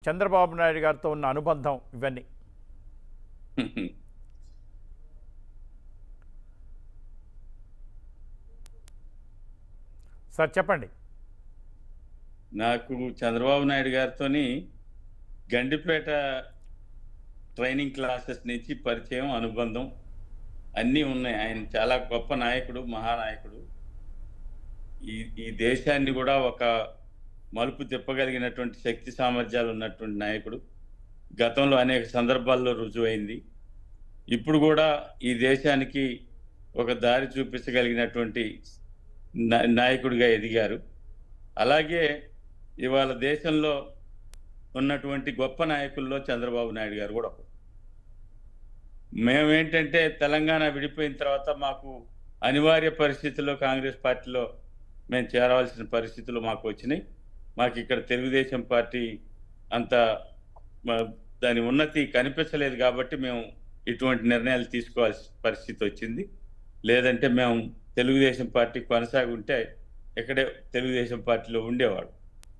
చంద్రబాబు నాయుడు గారితో ఉన్న అనుబంధం ఇవన్నీ సార్ చెప్పండి నాకు చంద్రబాబు నాయుడు గారితోని గండిపేట ట్రైనింగ్ క్లాసెస్ నుంచి పరిచయం అనుబంధం అన్నీ ఉన్నాయి ఆయన చాలా గొప్ప నాయకుడు మహానాయకుడు ఈ ఈ దేశాన్ని కూడా ఒక మలుపు తిప్పగలిగినటువంటి శక్తి సామర్థ్యాలు ఉన్నటువంటి నాయకుడు గతంలో అనేక సందర్భాల్లో రుజువైంది ఇప్పుడు కూడా ఈ దేశానికి ఒక దారి చూపించగలిగినటువంటి నా- నాయకుడిగా ఎదిగారు అలాగే ఇవాళ దేశంలో ఉన్నటువంటి గొప్ప నాయకుల్లో చంద్రబాబు నాయుడు గారు కూడా ఒకరు. మేమేంటంటే తెలంగాణ విడిపోయిన తర్వాత మాకు అనివార్య పరిస్థితుల్లో కాంగ్రెస్ పార్టీలో మేము చేరవలసిన పరిస్థితులు మాకు వచ్చినాయి మాకు ఇక్కడ తెలుగుదేశం పార్టీ అంత మ- దాని ఉన్నతి కనిపించలేదు కాబట్టి మేము ఇటువంటి నిర్ణయాలు తీసుకోవాల్సిన పరిస్థితి వచ్చింది లేదంటే మేము తెలుగుదేశం పార్టీ కొనసాగి ఉంటే ఇక్కడే తెలుగుదేశం పార్టీలో ఉండేవాడు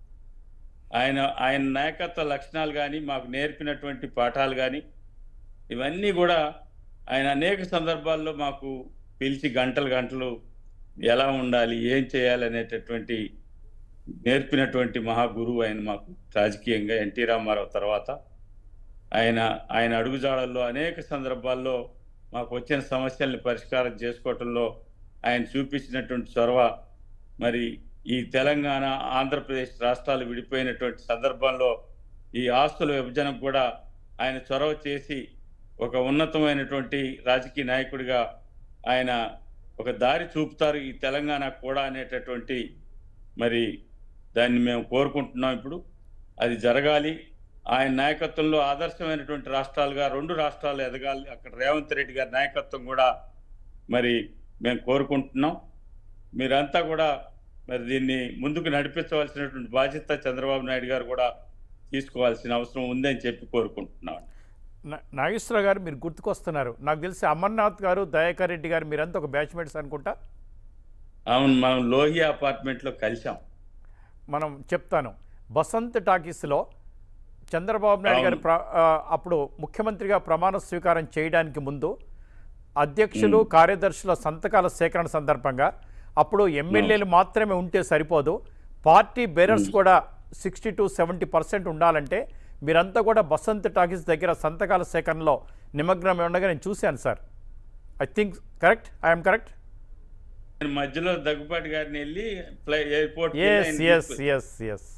ఆయన ఆయన నాయకత్వ లక్షణాలు కానీ మాకు నేర్పినటువంటి పాఠాలు కానీ ఇవన్నీ కూడా ఆయన అనేక సందర్భాల్లో మాకు పిలిచి గంటలు గంటలు ఎలా ఉండాలి ఏం చేయాలి అనేటటువంటి నేర్పినటువంటి మహాగురువు ఆయన మాకు రాజకీయంగా ఎన్టీ రామారావు తర్వాత ఆయన ఆయన అడుగుజాడల్లో అనేక సందర్భాల్లో మాకు వచ్చిన సమస్యల్ని పరిష్కారం చేసుకోవటంలో ఆయన చూపించినటువంటి చొరవ మరి ఈ తెలంగాణ ఆంధ్రప్రదేశ్ రాష్ట్రాలు విడిపోయినటువంటి సందర్భంలో ఈ ఆస్తుల విభజనకు కూడా ఆయన చొరవ చేసి ఒక ఉన్నతమైనటువంటి రాజకీయ నాయకుడిగా ఆయన ఒక దారి చూపుతారు ఈ తెలంగాణ కూడా అనేటటువంటి మరి దాన్ని మేము కోరుకుంటున్నాం ఇప్పుడు అది జరగాలి ఆయన నాయకత్వంలో ఆదర్శమైనటువంటి రాష్ట్రాలుగా రెండు రాష్ట్రాలు ఎదగాలి అక్కడ రేవంత్ రెడ్డి గారి నాయకత్వం కూడా మరి మేము కోరుకుంటున్నాం మీరంతా కూడా మరి దీన్ని ముందుకు నడిపించవలసినటువంటి బాధ్యత చంద్రబాబు నాయుడు గారు కూడా తీసుకోవాల్సిన అవసరం ఉందని చెప్పి కోరుకుంటున్నాం నా- నాగేశ్వరరావు గారు మీరు గుర్తుకొస్తున్నారు నాకు తెలిసి అమర్నాథ్ గారు దయాకర్ రెడ్డి గారు మీరంతా ఒక బ్యాచ్మేట్స్ అనుకుంటా అవును మనం లోహి అపార్ట్మెంట్లో కలిసాం మనం చెప్తాను బసంత్ టాకీస్లో చంద్రబాబు నాయుడు గారు ప్ర ఆ, అప్పుడు ముఖ్యమంత్రిగా ప్రమాణ స్వీకారం చేయడానికి ముందు అధ్యక్షులు కార్యదర్శుల సంతకాల సేకరణ సందర్భంగా అప్పుడు ఎమ్మెల్యేలు మాత్రమే ఉంటే సరిపోదు పార్టీ బేరర్స్ కూడా సిక్స్టీ టు సెవెంటీ పర్సెంట్ ఉండాలంటే మీరంతా కూడా బసంత్ టాకీస్ దగ్గర సంతకాల సేకరణలో నిమగ్నమై ఉండగా నేను చూశాను sir I think correct I'm correct నేను మధ్యలో దగ్గుపాటి గారిని వెళ్ళి fly airport yes yes yes yes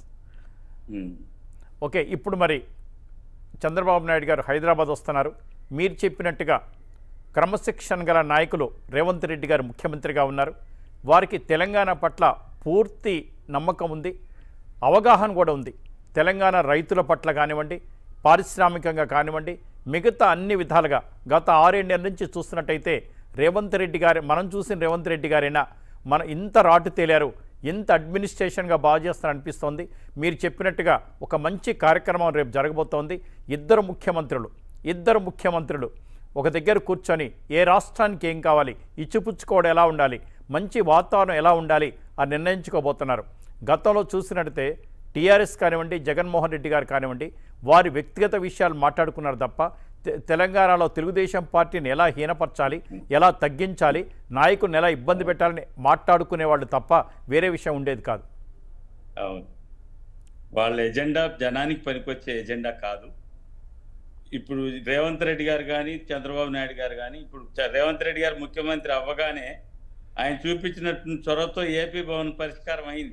okay ఇప్పుడు మరి చంద్రబాబు నాయుడు గారు హైదరాబాద్ వస్తున్నారు మీరు చెప్పినట్టుగా క్రమశిక్షణ గల నాయకులు రేవంత్ రెడ్డి గారు ముఖ్యమంత్రిగా ఉన్నారు వారికి తెలంగాణ పట్ల పూర్తి నమ్మకం ఉంది అవగాహన కూడా ఉంది తెలంగాణ రైతుల పట్ల కానివ్వండి పారిశ్రామికంగా కానివ్వండి మిగతా అన్ని విధాలుగా గత ఆరేళ్ళ నుంచి చూస్తున్నట్టయితే రేవంత్ రెడ్డి గారి మనం చూసిన రేవంత్ రెడ్డి గారైనా మన ఇంత రాటు తేలారు ఇంత అడ్మినిస్ట్రేషన్గా బాగా చేస్తారని అనిపిస్తోంది మీరు చెప్పినట్టుగా ఒక మంచి కార్యక్రమం రేపు జరగబోతోంది ఇద్దరు ముఖ్యమంత్రులు ఇద్దరు ముఖ్యమంత్రులు ఒక దగ్గర కూర్చొని ఏ రాష్ట్రానికి ఏం కావాలి ఇచ్చిపుచ్చుకోవడం ఎలా ఉండాలి మంచి వాతావరణం ఎలా ఉండాలి అని నిర్ణయించుకోబోతున్నారు గతంలో చూసినట్టయితే టీఆర్ఎస్ కానివ్వండి జగన్మోహన్ రెడ్డి గారు కానివ్వండి వారి వ్యక్తిగత విషయాలు మాట్లాడుకున్నారు తప్ప తె- తెలంగాణలో తెలుగుదేశం పార్టీని ఎలా హీనపరచాలి ఎలా తగ్గించాలి నాయకుడిని ఎలా ఇబ్బంది పెట్టాలని మాట్లాడుకునేవాళ్ళు తప్ప వేరే విషయం ఉండేది కాదు అవును వాళ్ళ ఎజెండా జనానికి పనికొచ్చే ఎజెండా కాదు ఇప్పుడు రేవంత్ రెడ్డి గారు కానీ చంద్రబాబు నాయుడు గారు కానీ ఇప్పుడు చ- రేవంత్ రెడ్డి గారు ముఖ్యమంత్రి అవ్వగానే ఆయన చూపించినట్టు చొరవతో ఏపీ భవన్ పరిష్కారం అయింది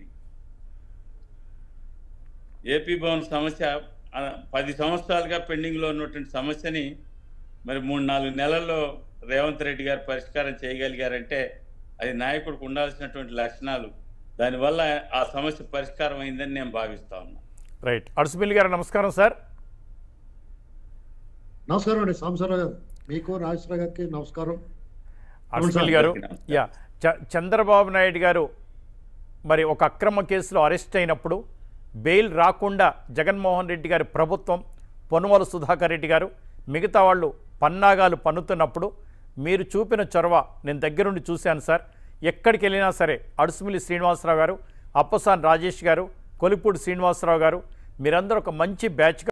ఏపీ భవన్ సమస్య ఆ, పది సంవత్సరాలుగా పెండింగ్లో ఉన్నటువంటి సమస్యని మరి మూడు నాలుగు నెలల్లో రేవంత్ రెడ్డి గారు పరిష్కారం చేయగలిగారంటే అది నాయకుడికి ఉండాల్సినటువంటి లక్షణాలు దానివల్ల ఆ సమస్య పరిష్కారం అయిందని నేను భావిస్తా ఉన్నా రైట్ అడుసుమిల్లి గారు నమస్కారం సార్ నమస్కారం అండి సాంబశివరావు గారు మీకు నాగేశ్వరరావు గారికి నమస్కారం అడుసుమిల్లి గారు నమస్కారం. యా చ- చంద్రబాబు నాయుడు గారు మరి ఒక అక్రమ కేసులో అరెస్ట్ అయినప్పుడు బెయిల్ రాకుండా జగన్మోహన్ రెడ్డి గారి ప్రభుత్వం పొనుమల సుధాకర్ రెడ్డి గారు మిగతా వాళ్ళు పన్నాగాలు పన్నుతున్నప్పుడు మీరు చూపిన చొరవ నేను దగ్గరుండి చూశాను సార్ ఎక్కడికి వెళ్ళినా సరే అడుసుమిల్లి శ్రీనివాసరావు గారు అప్పసాన్ రాజేష్ గారు కొలిపూడి శ్రీనివాసరావు గారు మీరందరూ ఒక మంచి బ్యాచ్గా